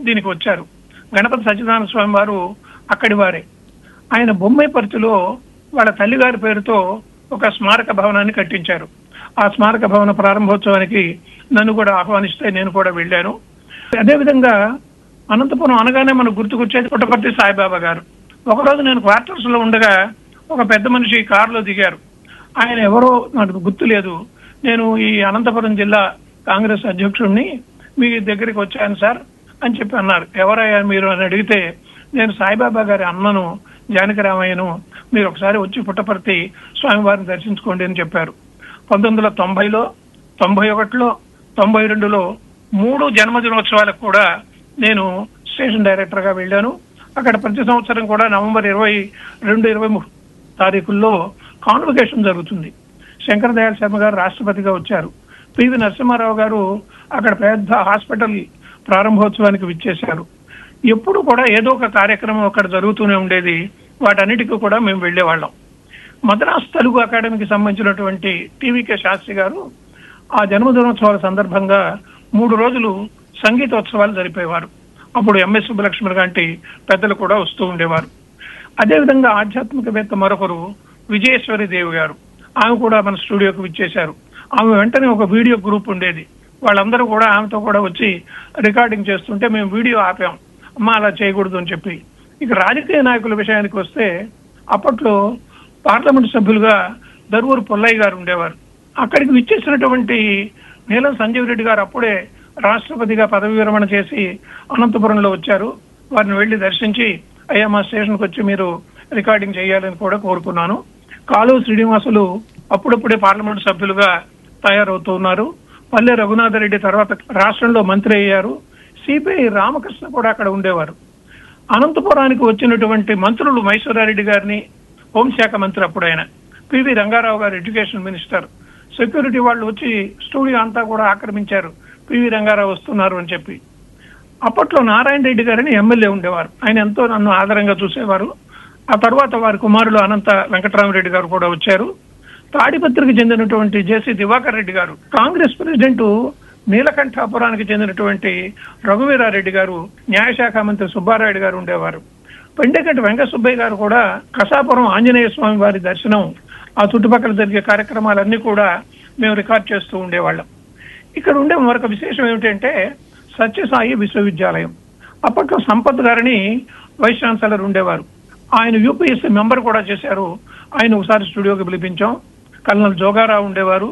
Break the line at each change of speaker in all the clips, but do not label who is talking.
దీనికి వచ్చారు గణపతి సత్యనారాయణ స్వామి వారు అక్కడి వారే ఆయన బొమ్మైపర్తిలో వాళ్ళ తల్లిగారి పేరుతో ఒక స్మారక భవనాన్ని కట్టించారు ఆ స్మారక భవన ప్రారంభోత్సవానికి నన్ను కూడా ఆహ్వానిస్తే నేను కూడా వెళ్ళాను అదేవిధంగా అనంతపురం అనగానే మనకు గుర్తుకొచ్చేది పుట్టపర్తి సాయిబాబా గారు ఒకరోజు నేను క్వార్టర్స్ లో ఉండగా ఒక పెద్ద మనిషి కారులో దిగారు ఆయన ఎవరో నాకు గుర్తు లేదు నేను ఈ అనంతపురం జిల్లా కాంగ్రెస్ అధ్యక్షుడిని మీ దగ్గరికి వచ్చాను సార్ అని చెప్పి అన్నారు ఎవరయ్యా మీరు అని అడిగితే నేను సాయిబాబా గారి అన్నను జానకిరామయ్యను మీరు ఒకసారి వచ్చి పుట్టపర్తి స్వామివారిని దర్శించుకోండి అని చెప్పారు పంతొమ్మిది వందల తొంభైలో తొంభై ఒకటిలో తొంభై రెండులో మూడు జన్మదినోత్సవాలకు కూడా నేను స్టేషన్ డైరెక్టర్ గా వెళ్ళాను అక్కడ ప్రతి సంవత్సరం కూడా నవంబర్ ఇరవై రెండు ఇరవై మూడు తారీఖుల్లో కాన్వకేషన్ జరుగుతుంది శంకర్ దయాళ్ శర్మ గారు రాష్ట్రపతిగా వచ్చారు పివి నరసింహారావు గారు అక్కడ పెద్ద హాస్పిటల్ ప్రారంభోత్సవానికి విచ్చేశారు ఎప్పుడు కూడా ఏదో ఒక కార్యక్రమం అక్కడ జరుగుతూనే ఉండేది వాటన్నిటికీ కూడా మేము వెళ్ళేవాళ్ళం మద్రాస్ తెలుగు అకాడమీకి సంబంధించినటువంటి టీవీకే శాస్త్రి గారు ఆ జన్మదినోత్సవాల సందర్భంగా మూడు రోజులు సంగీతోత్సవాలు జరిపేవారు అప్పుడు ఎంఎస్ సుబ్బలక్ష్మి లాంటి పెద్దలు కూడా వస్తూ ఉండేవారు అదేవిధంగా ఆధ్యాత్మికవేత్త మరొకరు విజయేశ్వరి దేవి గారు ఆమె కూడా మన స్టూడియోకి విచ్చేశారు ఆమె వెంటనే ఒక వీడియో గ్రూప్ ఉండేది వాళ్ళందరూ కూడా ఆమెతో కూడా వచ్చి రికార్డింగ్ చేస్తుంటే మేము వీడియో ఆపాం అమ్మ అలా చేయకూడదు అని చెప్పి ఇక రాజకీయ నాయకుల విషయానికి వస్తే అప్పట్లో పార్లమెంట్ సభ్యులుగా దరువూరు పుల్లయ్య గారు ఉండేవారు అక్కడికి విచ్చేసినటువంటి నీలం సంజీవ్ రెడ్డి గారు అప్పుడే రాష్ట్రపతిగా పదవి విరమణ చేసి అనంతపురంలో వచ్చారు వారిని వెళ్లి దర్శించి అయ్యా మా స్టేషన్కి వచ్చి మీరు రికార్డింగ్ చేయాలని కూడా కోరుకున్నాను కాలువ శ్రీనివాసులు అప్పుడప్పుడే పార్లమెంట్ సభ్యులుగా తయారవుతున్నారు పల్లె రఘునాథరెడ్డి తర్వాత రాష్ట్రంలో మంత్రి అయ్యారు సిపిఐ రామకృష్ణ కూడా అక్కడ ఉండేవారు అనంతపురానికి వచ్చినటువంటి మంత్రులు మైసూరారెడ్డి గారిని హోంశాఖ మంత్రి అప్పుడు ఆయన పివి రంగారావు గారు ఎడ్యుకేషన్ మినిస్టర్ సెక్యూరిటీ వాళ్ళు వచ్చి స్టూడియో అంతా కూడా ఆక్రమించారు పివి రంగారావు వస్తున్నారు అని చెప్పి అప్పట్లో నారాయణ రెడ్డి గారని ఎమ్మెల్యే ఉండేవారు ఆయన ఎంతో నన్ను ఆదరంగా చూసేవారు ఆ తర్వాత వారి కుమారులు అనంత వెంకటరామరెడ్డి గారు కూడా వచ్చారు తాడిపత్రికి చెందినటువంటి జేసీ దివాకర్ రెడ్డి గారు కాంగ్రెస్ ప్రెసిడెంట్ నీలకంఠాపురానికి చెందినటువంటి రఘువీరారెడ్డి గారు న్యాయశాఖ మంత్రి సుబ్బారాయుడు గారు ఉండేవారు పెండెకటి వెంకట సుబ్బయ్య గారు కూడా కసాపురం ఆంజనేయ స్వామి వారి దర్శనం ఆ చుట్టుపక్కల జరిగే కార్యక్రమాలన్నీ కూడా మేము రికార్డ్ చేస్తూ ఉండేవాళ్ళం ఇక్కడ ఉండే మరొక విశేషం ఏమిటంటే సత్యసాయి విశ్వవిద్యాలయం అప్పట్లో సంపత్ గారిని వైస్ ఛాన్సలర్ ఉండేవారు ఆయన యూపీఎస్సీ మెంబర్ కూడా చేశారు ఆయన ఒకసారి స్టూడియోకి పిలిపించాం కల్నల్ జోగారావు ఉండేవారు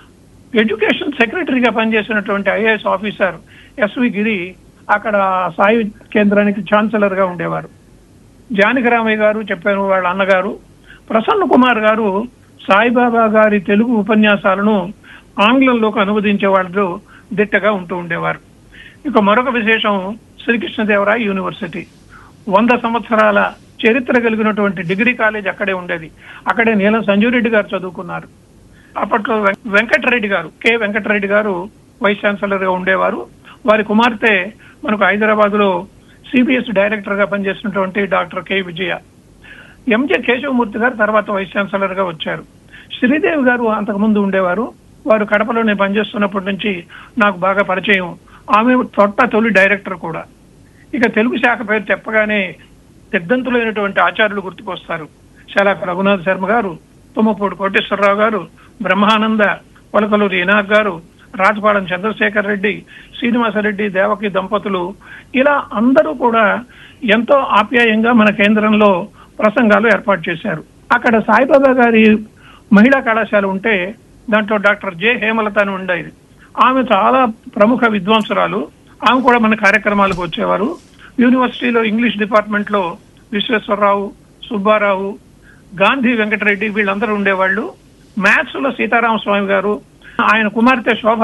ఎడ్యుకేషన్ సెక్రటరీగా పనిచేసినటువంటి ఐఏఎస్ ఆఫీసర్ ఎస్వి గిరి అక్కడ సాయి కేంద్రానికి ఛాన్సలర్ గా ఉండేవారు జానకిరామయ్య గారు చెప్పారు వాళ్ళ అన్నగారు ప్రసన్న కుమార్ గారు సాయిబాబా గారి తెలుగు ఉపన్యాసాలను ఆంగ్లంలోకి అనువదించే వాళ్ళు దిట్టగా ఉంటూ ఉండేవారు ఇక మరొక విశేషం శ్రీకృష్ణదేవరాయ యూనివర్సిటీ వంద సంవత్సరాల చరిత్ర కలిగినటువంటి డిగ్రీ కాలేజ్ అక్కడే ఉండేది అక్కడే నీలం సంజీవ్ రెడ్డి గారు చదువుకున్నారు అప్పట్లో వెం- వెంకటరెడ్డి గారు కె వెంకటరెడ్డి గారు వైస్ ఛాన్సలర్ గా ఉండేవారు వారి కుమార్తె మనకు హైదరాబాద్ లో సిబిఎస్ డైరెక్టర్ గా పనిచేసినటువంటి doctor K Vijaya M J Keshavamurthy garu తర్వాత వైస్ ఛాన్సలర్ గా వచ్చారు శ్రీదేవి గారు అంతకుముందు ఉండేవారు వారు కడపలో నేను పనిచేస్తున్నప్పటి నుంచి నాకు బాగా పరిచయం ఆమె తొట్ట తొలి డైరెక్టర్ కూడా ఇక తెలుగు శాఖ పేరు చెప్పగానే దిగ్ధంతులైనటువంటి ఆచార్యులు గుర్తుకొస్తారు శాలాక రఘునాథ్ శర్మ గారు తుమ్మపూడి కోటేశ్వరరావు గారు బ్రహ్మానంద పొలకలూరి ఇనాక్ గారు రాజపాలెం చంద్రశేఖర్ రెడ్డి శ్రీనివాసరెడ్డి దేవకి దంపతులు ఇలా అందరూ కూడా ఎంతో ఆప్యాయంగా మన కేంద్రంలో ప్రసంగాలు ఏర్పాటు చేశారు అక్కడ సాయిబాబా గారి మహిళా కళాశాల ఉంటే దాంట్లో డాక్టర్ జె హేమలత అని ఉండేది ఆమె చాలా ప్రముఖ విద్వాంసురాలు ఆమె కూడా మన కార్యక్రమాలకు వచ్చేవారు యూనివర్సిటీలో ఇంగ్లీష్ డిపార్ట్మెంట్ లో విశ్వేశ్వరరావు సుబ్బారావు గాంధీ వెంకటరెడ్డి వీళ్ళందరూ ఉండేవాళ్ళు మ్యాథ్స్ లో సీతారామ స్వామి గారు ఆయన కుమార్తె Shobha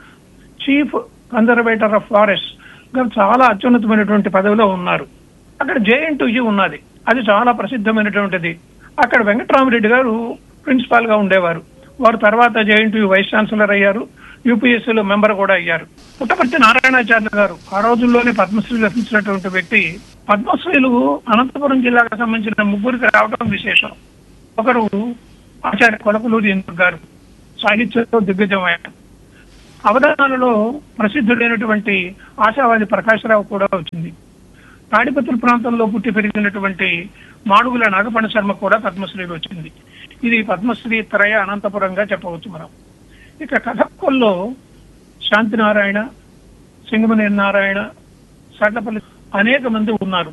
chief conservator of forest garu చాలా అత్యున్నతమైనటువంటి పదవిలో ఉన్నారు అక్కడ జేఎన్టీయూ ఉన్నది అది చాలా ప్రసిద్ధమైనటువంటిది అక్కడ వెంకటరామరెడ్డి గారు ప్రిన్సిపాల్ గా ఉండేవారు వారు తర్వాత జేఎన్టీయూ వైస్ ఛాన్సలర్ అయ్యారు యూపీఎస్సీలో మెంబర్ కూడా అయ్యారు పుట్టపర్తి నారాయణాచార్య గారు ఆ రోజుల్లోనే పద్మశ్రీ లభించినటువంటి వ్యక్తి పద్మశ్రీలు అనంతపురం జిల్లాకు సంబంధించిన ముగ్గురికి రావడం విశేషం ఒకరు ఆచార్య కొలకలూరి ఎందుకు గారు సాహిత్యంలో దిగ్గజం ఆయన అవధానాలలో ప్రసిద్ధుడైనటువంటి ఆశావాది ప్రకాశరావు కూడా వచ్చింది తాడిపత్రి ప్రాంతంలో పుట్టి పెరిగినటువంటి మాడుగుల నాగపణ శర్మ కూడా పద్మశ్రీలో వచ్చింది ఇది పద్మశ్రీ త్రయ అనంతపురంగా చెప్పవచ్చు మనం ఇక కథక్కుల్లో శాంతినారాయణ సింగమనేని నారాయణ సడ్లపల్లి అనేక మంది ఉన్నారు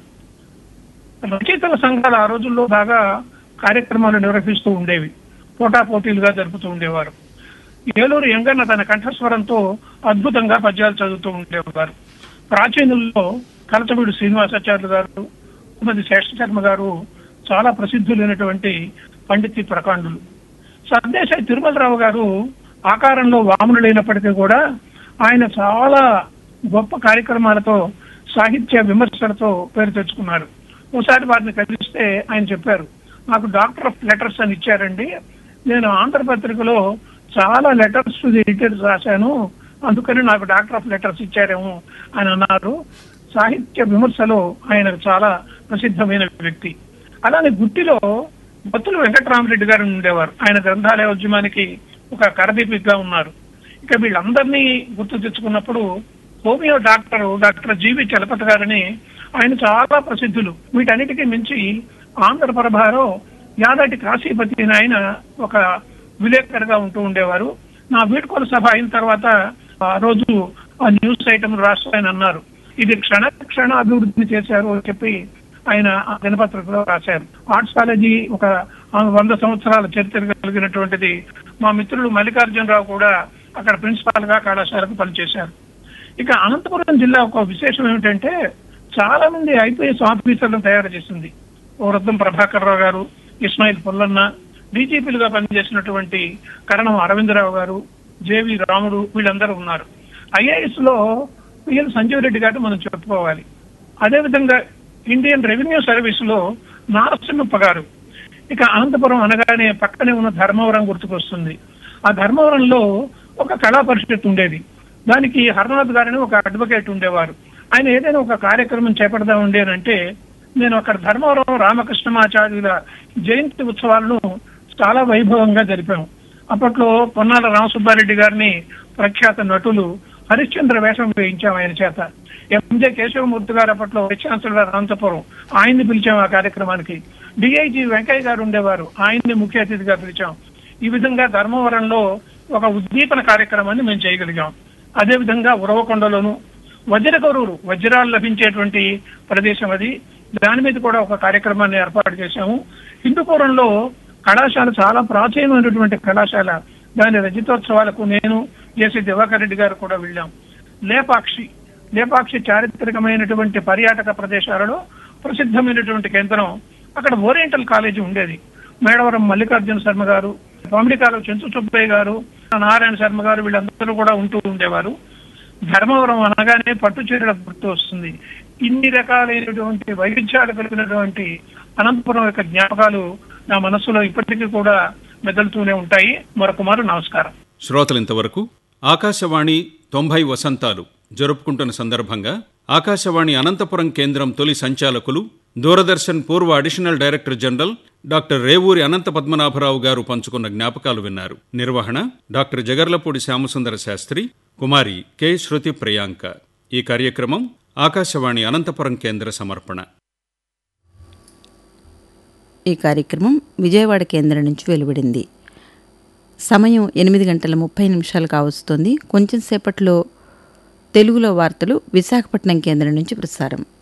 రచయితల సంఘాలు ఆ రోజుల్లో బాగా కార్యక్రమాలు నిర్వహిస్తూ ఉండేవి పోటాపోటీలుగా జరుపుతూ ఉండేవారు ఏలూరు ఎంగన్న తన కంఠస్వరంతో అద్భుతంగా పద్యాలు చదువుతూ ఉండేవారు ప్రాచీనుల్లో కలచబడి శ్రీనివాసాచార్యులు గారు శ్రీమతి శేషశర్మ గారు చాలా ప్రసిద్ధులైనటువంటి పండితి ప్రకాండులు సర్దేశాయి తిరుమలరావు గారు ఆకారంలో వామనుడైనప్పటికీ కూడా ఆయన చాలా గొప్ప కార్యక్రమాలతో సాహిత్య విమర్శలతో పేరు తెచ్చుకున్నారు ఒకసారి వారిని కలిస్తే ఆయన చెప్పారు నాకు డాక్టర్ ఆఫ్ లెటర్స్ అని ఇచ్చారండి నేను ఆంధ్రపత్రికలో చాలా లెటర్స్ టు ది ఎడిటర్స్ రాశాను అందుకని నాకు డాక్టర్ ఆఫ్ లెటర్స్ ఇచ్చారేమో అని అన్నారు సాహిత్య విమర్శలో ఆయన చాలా ప్రసిద్ధమైన వ్యక్తి అలానే గుట్టిలో బత్తుల వెంకటరామరెడ్డి గారు ఉండేవారు ఆయన గ్రంథాలయ ఉద్యమానికి ఒక కరదీపికగా ఉన్నారు ఇక వీళ్ళందరినీ గుర్తు తెచ్చుకున్నప్పుడు homeo doctor doctor G V Chalapathi గారని ఆయన చాలా ప్రసిద్ధులు వీటన్నిటికీ మించి ఆంధ్రప్రభలో యాదాటి కాశీపతి అని ఆయన ఒక విలేకరుగా ఉంటూ ఉండేవారు నా వీడ్కోల సభ అయిన తర్వాత ఆ రోజు ఆ న్యూస్ ఐటమ్ రాష్ట్రాయన అన్నారు ఇది క్షణ క్షణ అభివృద్ధిని చేశారు అని చెప్పి ఆయన ఆ దినపత్రికలో రాశారు ఆర్ట్స్ కాలేజీ ఒక ఆ వంద సంవత్సరాల చరిత్ర కలిగినటువంటిది మా మిత్రులు మల్లికార్జునరావు కూడా అక్కడ ప్రిన్సిపాల్ గా కళాశాలకు పనిచేశారు ఇక అనంతపురం జిల్లా ఒక విశేషం ఏమిటంటే చాలా మంది ఐపీఎస్ ఆఫీసర్లను తయారు చేసింది ఓ వృద్ధం ప్రభాకర్ రావు గారు ఇస్మాయిల్ పుల్లన్న డీజీపీలుగా పనిచేసినటువంటి కరణం అరవిందరావు గారు జేవి రాముడు వీళ్ళందరూ ఉన్నారు ఐఏఎస్ లో పిఎల్ సంజీవ్ రెడ్డి గారు మనం చెప్పుకోవాలి అదేవిధంగా ఇండియన్ రెవెన్యూ సర్వీస్ లో నారసింహప్ప గారు ఇక అనంతపురం అనగానే పక్కనే ఉన్న ధర్మవరం గుర్తుకొస్తుంది ఆ ధర్మవరంలో ఒక కళా పరిషత్ ఉండేది దానికి హర్నాథ్ గారని ఒక అడ్వకేట్ ఉండేవారు ఆయన ఏదైనా ఒక కార్యక్రమం చేపడదాం ఉండేనంటే నేను అక్కడ ధర్మవరం రామకృష్ణమాచార్యుల జయంతి ఉత్సవాలను చాలా వైభవంగా జరిపాము అప్పట్లో పొన్నాల రామసుబ్బారెడ్డి గారిని ప్రఖ్యాత నటులు హరిశ్చంద్ర వేషం వేయించాం ఆయన చేత ఎంజే కేశవమూర్తి గారు అప్పట్లో వైస్ ఛాన్సలర్ అనంతపురం ఆయన్ని పిలిచాం ఆ కార్యక్రమానికి డిఐజీ వెంకయ్య గారు ఉండేవారు ఆయన్ని ముఖ్య అతిథిగా పిలిచాం ఈ విధంగా ధర్మవరంలో ఒక ఉద్దీపన కార్యక్రమాన్ని మేము చేయగలిగాం అదే విధంగా ఉరవకొండలోను వజ్రగౌరవులు వజ్రాలు లభించేటువంటి ప్రదేశం అది దాని మీద కూడా ఒక కార్యక్రమాన్ని ఏర్పాటు చేశాము హిందూపురంలో కళాశాల చాలా ప్రాచీనమైనటువంటి కళాశాల దాని రజతోత్సవాలకు నేను జేసీ దివాకర్ రెడ్డి గారు కూడా వెళ్ళాం లేపాక్షి లేపాక్షి చారిత్రకమైనటువంటి పర్యాటక ప్రదేశాలలో ప్రసిద్ధమైనటువంటి కేంద్రం అక్కడ ఓరియంటల్ కాలేజీ ఉండేది మేడవరం మల్లికార్జున శర్మ గారు పామిడికాల చెంచు సుబ్బయ్య గారు నారాయణ శర్మ గారు వీళ్ళందరూ కూడా ఉంటూ ఉండేవారు ధర్మవరం అనగానే పట్టు చీరల గుర్తు వస్తుంది ఇన్ని రకాలైనటువంటి వైవిధ్యాలు కలిగినటువంటి అనంతపురం యొక్క జ్ఞాపకాలు నా మనస్సులో ఇప్పటికీ కూడా మెదలుతూనే ఉంటాయి మరొక మారు నమస్కారం
శ్రోతలింతవరకు ఆకాశవాణి తొంభై వసంతాలు జరుపుకుంటున్న సందర్భంగా ఆకాశవాణి అనంతపురం కేంద్రం తొలి సంచాలకులు దూరదర్శన్ పూర్వ additional director general doctor Revuri Anantha Padmanabharao garu పంచుకున్న జ్ఞాపకాలు విన్నారు నిర్వహణ డాక్టర్ జగర్లపూడి శ్యామసుందర శాస్త్రి కుమారి కె శృతి ప్రియాంక ఈ కార్యక్రమం ఆకాశవాణి అనంతపురం కేంద్ర సమర్పణ
ఈ కార్యక్రమం విజయవాడ కేంద్రం నుంచి వెలువడింది సమయం ఎనిమిది గంటల ముప్పై నిమిషాలు కావస్తోంది కొంచెం సేపట్లో తెలుగులో వార్తలు విశాఖపట్నం కేంద్రం నుంచి ప్రసారం